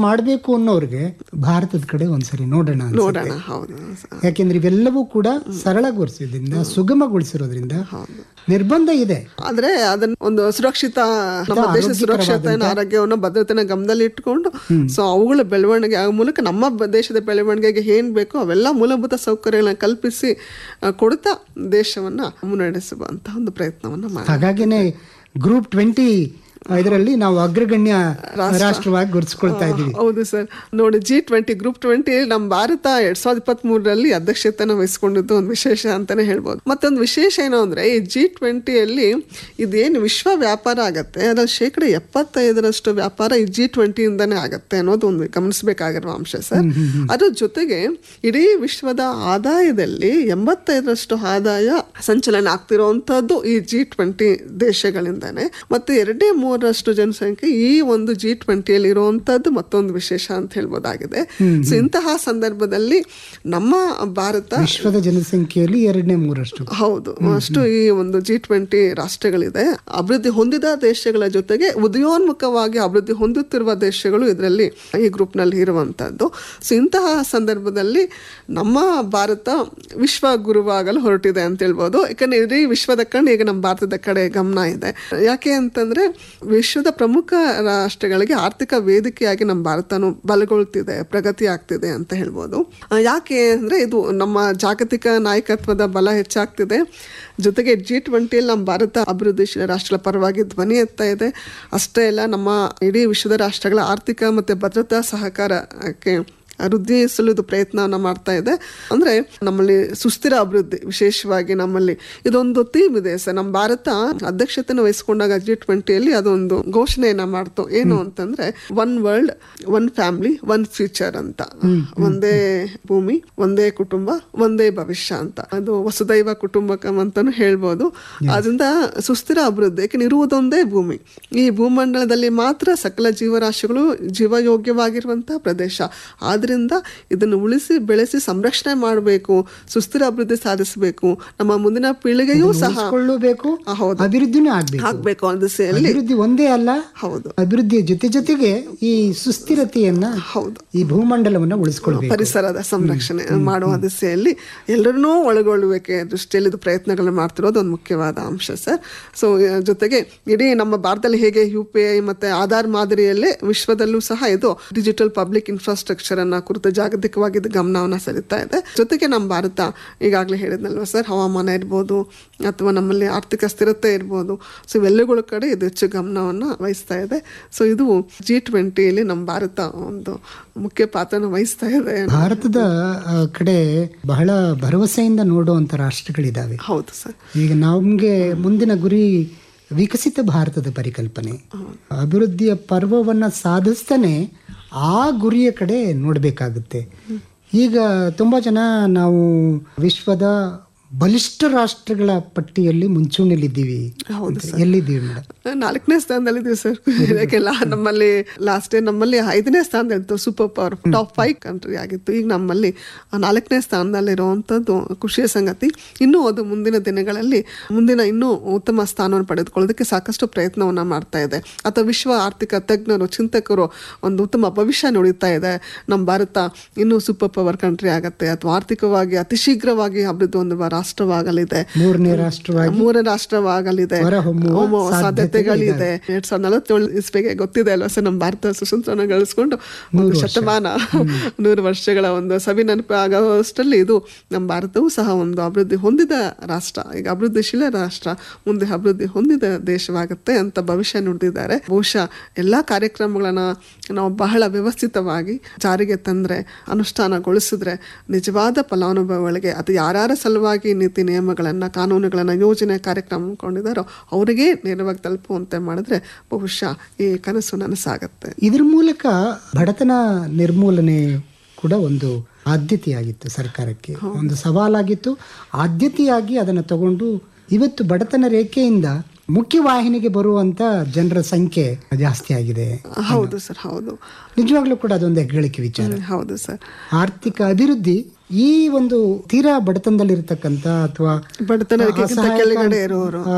ಮಾಡಬೇಕು ಅನ್ನೋರ್ಗೆ ಭಾರತದ ಕಡೆ ಒಂದ್ಸರಿ ನೋಡೋಣ ಅನ್ಸುತ್ತೆ. ನೋಡೋಣ ಹೌದು ಯಾಕೆಂದ್ರೆ ಇವೆಲ್ಲವೂ ಕೂಡ ಸರಳಗೊಳಿಸಿದ್ರಿಂದ ಸುಗಮಗೊಳಿಸಿರೋದ್ರಿಂದ ನಿರ್ಬಂಧ ಇದೆ ಆದ್ರೆ ಅದನ್ನ ಒಂದು ಸುರಕ್ಷಿತ ನಮ್ಮ ದೇಶ ಸುರಕ್ಷತೆಯನ್ನು ಆರೋಗ್ಯವನ್ನು ಭದ್ರತೆನ ಗಮನದಲ್ಲಿ ಇಟ್ಕೊಂಡು ಸೊ ಅವುಗಳ ಬೆಳವಣಿಗೆ ಆ ಮೂಲಕ ನಮ್ಮ ಬ- ದೇಶದ ಬೆಳವಣಿಗೆಗೆ ಏನ್ ಬೇಕೋ ಅವೆಲ್ಲ ಮೂಲಭೂತ ಸೌಕರ್ಯಗಳನ್ನ ಕಲ್ಪಿಸಿ ಆ, ಕೊಡ್ತಾ ದೇಶವನ್ನ ಮುನ್ನಡೆಸುವಂತ ಒಂದು ಪ್ರಯತ್ನವನ್ನ ಮಾಡಿ ಹಾಗಾಗಿನೇ ಗ್ರೂಪ್ ಟ್ವೆಂಟಿ ಇದರಲ್ಲಿ ನಾವು ಅಗ್ರಗಣ್ಯ ರಾಷ್ಟ್ರವಾಗಿ ಗುರುತಿಸ್ಕೊಳ್ತಾ ಇದ್ದೀವಿ ಹೌದು ಸರ್ ನೋಡಿ ಜಿ ಟ್ವೆಂಟಿ ಗ್ರೂಪ್ ಟ್ವೆಂಟಿ ನಮ್ಮ ಭಾರತ ಎರಡ್ ಸಾವಿರದ ಇಪ್ಪತ್ತ್ ಮೂರರಲ್ಲಿ ಅಧ್ಯಕ್ಷತೆನ ವಹಿಸ್ಕೊಂಡಿದ್ದು ಒಂದು ವಿಶೇಷ ಅಂತಾನೆ ಹೇಳ್ಬೋದು ಮತ್ತೊಂದು ವಿಶೇಷ ಏನು ಅಂದ್ರೆ ಈ ಜಿ ಟ್ವೆಂಟಿಯಲ್ಲಿ ಇದೇನು ವಿಶ್ವ ವ್ಯಾಪಾರ ಆಗತ್ತೆ ಅದ್ರಲ್ಲಿ ಶೇಕಡ ಎಪ್ಪತ್ತೈದರಷ್ಟು ವ್ಯಾಪಾರ ಈ ಜಿ ಟ್ವೆಂಟಿಯಿಂದನೇ ಆಗತ್ತೆ ಅನ್ನೋದು ಒಂದು ಗಮನಿಸಬೇಕಾಗಿರುವ ಅಂಶ ಸರ್ ಅದ್ರ ಜೊತೆಗೆ ಇಡೀ ವಿಶ್ವದ ಆದಾಯದಲ್ಲಿ ಎಂಬತ್ತೈದರಷ್ಟು ಆದಾಯ ಸಂಚಲನ ಆಗ್ತಿರೋವಂಥದ್ದು ಈ ಜಿ ಟ್ವೆಂಟಿ ದೇಶಗಳಿಂದಾನೆ ಮತ್ತು ಎರಡೇ ಮೂರರಷ್ಟು ಜನಸಂಖ್ಯೆ ಈ ಒಂದು ಜಿ ಟ್ವೆಂಟಿಯಲ್ಲಿ ಇರುವಂತದ್ದು ಮತ್ತೊಂದು ವಿಶೇಷ ಅಂತ ಹೇಳ್ಬೋದಾಗಿದೆ ಸೊ ಇಂತಹ ಸಂದರ್ಭದಲ್ಲಿ ನಮ್ಮ ಭಾರತ ವಿಶ್ವದ ಜನಸಂಖ್ಯೆಯಲ್ಲಿ ಎರಡನೇ ಮೂರಷ್ಟು ಹೌದು ಅಷ್ಟು ಈ ಒಂದು ಜಿ ಟ್ವೆಂಟಿ ರಾಷ್ಟ್ರಗಳಿದೆ ಅಭಿವೃದ್ಧಿ ಹೊಂದಿದ ದೇಶಗಳ ಜೊತೆಗೆ ಉದಯೋನ್ಮುಖವಾಗಿ ಅಭಿವೃದ್ಧಿ ಹೊಂದುತ್ತಿರುವ ದೇಶಗಳು ಇದರಲ್ಲಿ ಈ ಗ್ರೂಪ್ನಲ್ಲಿ ಇರುವಂತದ್ದು ಸೊ ಇಂತಹ ಸಂದರ್ಭದಲ್ಲಿ ನಮ್ಮ ಭಾರತ ವಿಶ್ವ ಗುರುವಾಗಲು ಹೊರಟಿದೆ ಅಂತ ಹೇಳ್ಬೋದು ಯಾಕಂದ್ರೆ ಇಡೀ ವಿಶ್ವದ ಕಣ್ಣು ಈಗ ನಮ್ಮ ಭಾರತದ ಕಡೆ ಗಮನ ಇದೆ ಯಾಕೆ ಅಂತಂದ್ರೆ ವಿಶ್ವದ ಪ್ರಮುಖ ರಾಷ್ಟ್ರಗಳಿಗೆ ಆರ್ಥಿಕ ವೇದಿಕೆಯಾಗಿ ನಮ್ಮ ಭಾರತನು ಬಲಗೊಳ್ತಿದೆ ಪ್ರಗತಿ ಆಗ್ತಿದೆ ಅಂತ ಹೇಳ್ಬೋದು ಆ, ಯಾಕೆ ಅಂದ್ರೆ ಇದು ನಮ್ಮ ಜಾಗತಿಕ ನಾಯಕತ್ವದ ಬಲ ಹೆಚ್ಚಾಗ್ತಿದೆ ಜೊತೆಗೆ ಜಿ ಟ್ವೆಂಟಿಯಲ್ಲಿ ನಮ್ಮ ಭಾರತ ಅಭಿವೃದ್ಧಿಶೀಲ ರಾಷ್ಟ್ರಗಳ ಪರವಾಗಿ ಧ್ವನಿ ಎತ್ತಾ ಇದೆ ಅಷ್ಟೇ ಅಲ್ಲ ನಮ್ಮ ಇಡೀ ವಿಶ್ವದ ರಾಷ್ಟ್ರಗಳ ಆರ್ಥಿಕ ಮತ್ತು ಭದ್ರತಾ ಸಹಕಾರಕ್ಕೆ ವೃದ್ಧಿಸಲು ಇದು ಪ್ರಯತ್ನವನ್ನ ಮಾಡ್ತಾ ಇದೆ ಅಂದ್ರೆ ನಮ್ಮಲ್ಲಿ ಸುಸ್ಥಿರ ಅಭಿವೃದ್ಧಿ ವಿಶೇಷವಾಗಿ ನಮ್ಮಲ್ಲಿ ಇದೊಂದು ಥೀಮ್ ಇದೆ ಸರ್ ನಮ್ಮ ಭಾರತ ಅಧ್ಯಕ್ಷತೆನ ವಹಿಸ್ಕೊಂಡಾಗ ಜಿ ಟ್ವೆಂಟಿಯಲ್ಲಿ ಅದೊಂದು ಘೋಷಣೆಯನ್ನ ಮಾಡ್ತು ಏನು ಅಂತಂದ್ರೆ one world one family one future ಅಂತ ಒಂದೇ ಭೂಮಿ ಒಂದೇ ಕುಟುಂಬ ಒಂದೇ ಭವಿಷ್ಯ ಅಂತ ಅದು ವಸುದೈವ ಕುಟುಂಬಕಂ ಅಂತಾನು ಹೇಳ್ಬೋದು ಅದರಿಂದ ಸುಸ್ಥಿರ ಅಭಿವೃದ್ಧಿ ಯಾಕೆ ಇರುವುದೊಂದೇ ಭೂಮಿ ಈ ಭೂಮಂಡಲದಲ್ಲಿ ಮಾತ್ರ ಸಕಲ ಜೀವರಾಶಿಗಳು ಜೀವಯೋಗ್ಯವಾಗಿರುವಂತಹ ಪ್ರದೇಶ ಆದ್ರಿಂದ ಇದನ್ನು ಉಳಿಸಿ ಬೆಳೆಸಿ ಸಂರಕ್ಷಣೆ ಮಾಡಬೇಕು ಸುಸ್ಥಿರ ಅಭಿವೃದ್ಧಿ ಸಾಧಿಸಬೇಕು ನಮ್ಮ ಮುಂದಿನ ಪೀಳಿಗೆಯೂ ಸಹ ಕೊಳ್ಳಬೇಕು ಆ, ಹೌದು. ಅಭಿವೃದ್ಧಿನೂ ಆಗ್ಬೇಕು ಆಗ್ಬೇಕು ಅನ್ನೋ ದಿಸೆಯಲ್ಲಿ ಅಭಿವೃದ್ಧಿ ಒಂದೇ ಅಲ್ಲ ಹೌದು ಅಭಿವೃದ್ಧಿಯ ಜೊತೆ ಜೊತೆಗೆ ಈ ಸುಸ್ಥಿರತೆಯನ್ನ ಹೌದು ಈ ಭೂಮಂಡಲವನ್ನ ಉಳಿಸ್ಕೊಳ್ಬೇಕು ಪರಿಸರದ ಸಂರಕ್ಷಣೆ ಮಾಡುವ ದಿಸೆಯಲ್ಲಿ ಎಲ್ಲರನ್ನೂ ಒಳಗೊಳ್ಳುವಿಕೆ ದೃಷ್ಟಿಯಲ್ಲಿ ಇದು ಪ್ರಯತ್ನಗಳನ್ನ ಮಾಡ್ತಿರೋದು ಒಂದು ಮುಖ್ಯವಾದ ಅಂಶ ಸರ್ ಸೊ ಜೊತೆಗೆ ಇಡೀ ನಮ್ಮ ಭಾರತದಲ್ಲಿ ಹೇಗೆ ಯು ಪಿ ಐ ಮತ್ತೆ ಆಧಾರ್ ಮಾದರಿಯಲ್ಲೇ ವಿಶ್ವದಲ್ಲೂ ಸಹ ಇದು ಡಿಜಿಟಲ್ ಪಬ್ಲಿಕ್ ಇನ್ಫ್ರಾಸ್ಟ್ರಕ್ಚರ್ ಅನ್ನ ಕುರಿತು ಜಾಗತಿಕವಾಗಿ ಇದು ಗಮನವನ್ನ ಸೆಳೀತಾ ಇದೆ ಜೊತೆಗೆ ನಮ್ಮ ಭಾರತ ಈಗಾಗಲೇ ಹೇಳಿದ್ನಲ್ವ ಸರ್ ಹವಾಮಾನ ಇರ್ಬೋದು ಅಥವಾ ನಮ್ಮಲ್ಲಿ ಆರ್ಥಿಕ ಸ್ಥಿರತೆ ಇರ್ಬೋದು ಸೊ ಇವೆಲ್ಲಗಳ ಕಡೆ ಇದು ಹೆಚ್ಚು ಗಮನವನ್ನ ವಹಿಸ್ತಾ ಇದೆ ಸೊ ಇದು ಜಿ ಟ್ವೆಂಟಿಯಲ್ಲಿ ನಮ್ಮ ಭಾರತ ಒಂದು ಮುಖ್ಯ ಪಾತ್ರನ ವಹಿಸ್ತಾ ಇದೆ ಭಾರತದ ಆ, ಕಡೆ ಬಹಳ ಭರವಸೆಯಿಂದ ನೋಡುವಂತ ರಾಷ್ಟ್ರಗಳಿದಾವೆ ಹೌದು ಸರ್ ಈಗ ನಮ್ಗೆ ಮುಂದಿನ ಗುರಿ ವಿಕಸಿತ ಭಾರತದ ಪರಿಕಲ್ಪನೆ ಅಭಿವೃದ್ಧಿಯ ಪರ್ವವನ್ನ ಸಾಧಿಸ್ತಾನೆ ಆ ಗುರಿಯ ಕಡೆ ನೋಡಬೇಕಾಗುತ್ತೆ ಈಗ ತುಂಬಾ ಜನ ನಾವು ವಿಶ್ವದ ಬಲಿಷ್ಠ ರಾಷ್ಟ್ರಗಳ ಪಟ್ಟಿಯಲ್ಲಿ ಮುಂಚೂಣಿಯಲ್ಲಿದ್ದೀವಿ ಅಂತ. ಎಲ್ಲಿದ್ದೀವಿ ಮೇಡಮ್ ನಾಲ್ಕನೇ ಸ್ಥಾನದಲ್ಲಿದ್ದೀವಿ ಸರ್ ಇದಕ್ಕೆಲ್ಲ ನಮ್ಮಲ್ಲಿ ಲಾಸ್ಟ್ ಇಯರ್ ನಮ್ಮಲ್ಲಿ ಐದನೇ ಸ್ಥಾನದಲ್ಲಿತ್ತು super power top five country ಆಗಿತ್ತು ಈಗ ನಮ್ಮಲ್ಲಿ ಆ ನಾಲ್ಕನೇ ಸ್ಥಾನದಲ್ಲಿರುವಂಥದ್ದು ಖುಷಿಯ ಸಂಗತಿ ಇನ್ನೂ ಅದು ಮುಂದಿನ ದಿನಗಳಲ್ಲಿ ಮುಂದಿನ ಇನ್ನೂ ಉತ್ತಮ ಸ್ಥಾನವನ್ನು ಪಡೆದುಕೊಳ್ಳೋದಕ್ಕೆ ಸಾಕಷ್ಟು ಪ್ರಯತ್ನವನ್ನ ಮಾಡ್ತಾ ಇದೆ ಅಥವಾ ವಿಶ್ವ ಆರ್ಥಿಕ ತಜ್ಞರು ಚಿಂತಕರು ಒಂದು ಉತ್ತಮ ಭವಿಷ್ಯ ನುಡಿತಾ ಇದೆ ನಮ್ಮ ಭಾರತ ಇನ್ನೂ ಸೂಪರ್ ಪವರ್ ಕಂಟ್ರಿ ಆಗತ್ತೆ ಅಥವಾ ಆರ್ಥಿಕವಾಗಿ ಅತಿ ಶೀಘ್ರವಾಗಿ ಅಭಿವೃದ್ಧಿ ಹೊಂದುವ ರಾಷ್ಟ್ರವಾಗಲಿದೆ ಮೂರನೇ ರಾಷ್ಟ್ರವಾಗಿ ಮೂರ ರಾಷ್ಟ್ರವಾಗಲಿದೆ ಹೊರಹೊಮ್ಮುವ ಹೊಮ್ಮುವ ಸಾಧ್ಯತೆಗಳಿದೆ ಎರಡ್ ಸಾವಿರದ ನಲವತ್ತೇಳು ಇಸ್ವಿಗೆ ಗೊತ್ತಿದೆ ಅಲ್ವಾ ಸರ್ ನಮ್ಮ ಭಾರತ ಸುಸಂತ್ರನ ಗಳಿಸ್ಕೊಂಡು ಒಂದು ಶತಮಾನ ನೂರು ವರ್ಷಗಳ ಒಂದು ಸವಿ ನೆನಪು ಆಗೋಷ್ಟರಲ್ಲಿ ಇದು ನಮ್ಮ ಭಾರತವೂ ಸಹ ಒಂದು ಅಭಿವೃದ್ಧಿ ಹೊಂದಿದ ರಾಷ್ಟ್ರ ಈಗ ಅಭಿವೃದ್ಧಿಶೀಲ ರಾಷ್ಟ್ರ ಮುಂದೆ ಅಭಿವೃದ್ಧಿ ಹೊಂದಿದ ದೇಶವಾಗುತ್ತೆ ಅಂತ ಭವಿಷ್ಯ ನುಡಿದಿದ್ದಾರೆ ಬಹುಶಃ ಎಲ್ಲಾ ಕಾರ್ಯಕ್ರಮಗಳನ್ನ ನಾವು ಬಹಳ ವ್ಯವಸ್ಥಿತವಾಗಿ ಜಾರಿಗೆ ತಂದ್ರೆ ಅನುಷ್ಠಾನಗೊಳಿಸಿದ್ರೆ ನಿಜವಾದ ಫಲಾನುಭವಿಗಳಿಗೆ ಅದು ಯಾರ್ಯಾರ ಸಲುವಾಗಿ ನೀತಿ ನಿಯಮಗಳನ್ನ ಕಾನೂನುಗಳನ್ನ ಯೋಜನೆ ಕಾರ್ಯಕ್ರಮ ಹಮ್ಮಿಕೊಂಡಿದ್ದಾರೋ ಅವರಿಗೆ ನೇರವಾಗಿ ತಲುಪುವಂತೆ ಮಾಡಿದ್ರೆ ಬಹುಶಃ ಈ ಕನಸು ನನಸಾಗತ್ತೆ ಇದ್ರ ಮೂಲಕ ಬಡತನ ನಿರ್ಮೂಲನೆ ಕೂಡ ಒಂದು ಆದ್ಯತೆಯಾಗಿತ್ತು ಸರ್ಕಾರಕ್ಕೆ ಒಂದು ಸವಾಲಾಗಿತ್ತು ಆದ್ಯತೆಯಾಗಿ ಅದನ್ನು ತಗೊಂಡು ಇವತ್ತು ಬಡತನ ರೇಖೆಯಿಂದ ಮುಖ್ಯವಾಹಿನಿಗೆ ಬರುವಂತ ಜನರ ಸಂಖ್ಯೆ ಜಾಸ್ತಿ ಆಗಿದೆ ಹೌದು ಸರ್ ಹೌದು ನಿಜವಾಗ್ಲೂ ಕೂಡ ಅದೊಂದು ಹೆಗ್ಗಳಿಕೆ ವಿಚಾರ ಹ್ಮ್, ಹೌದು ಸರ್ ಆರ್ಥಿಕ ಅಭಿವೃದ್ಧಿ ಈ ಒಂದು ತೀರಾ ಬಡತನದಲ್ಲಿರ್ತಕ್ಕಂಥ ಅಥವಾ ಬಡತನ ರೇಖೆಗಿಂತ ಅಸಹಾಯಕ, ಕೆಳಗಡೆ ಇರುವವರು ಆ,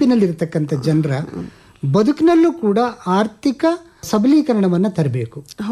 ಗುಂಪಿನಲ್ಲಿರ್ತಕ್ಕಂಥ ಜನರ ಬದುಕಿನಲ್ಲೂ ಕೂಡ ಆರ್ಥಿಕ ಸಬಲೀಕರಣವನ್ನ ತರಬೇಕು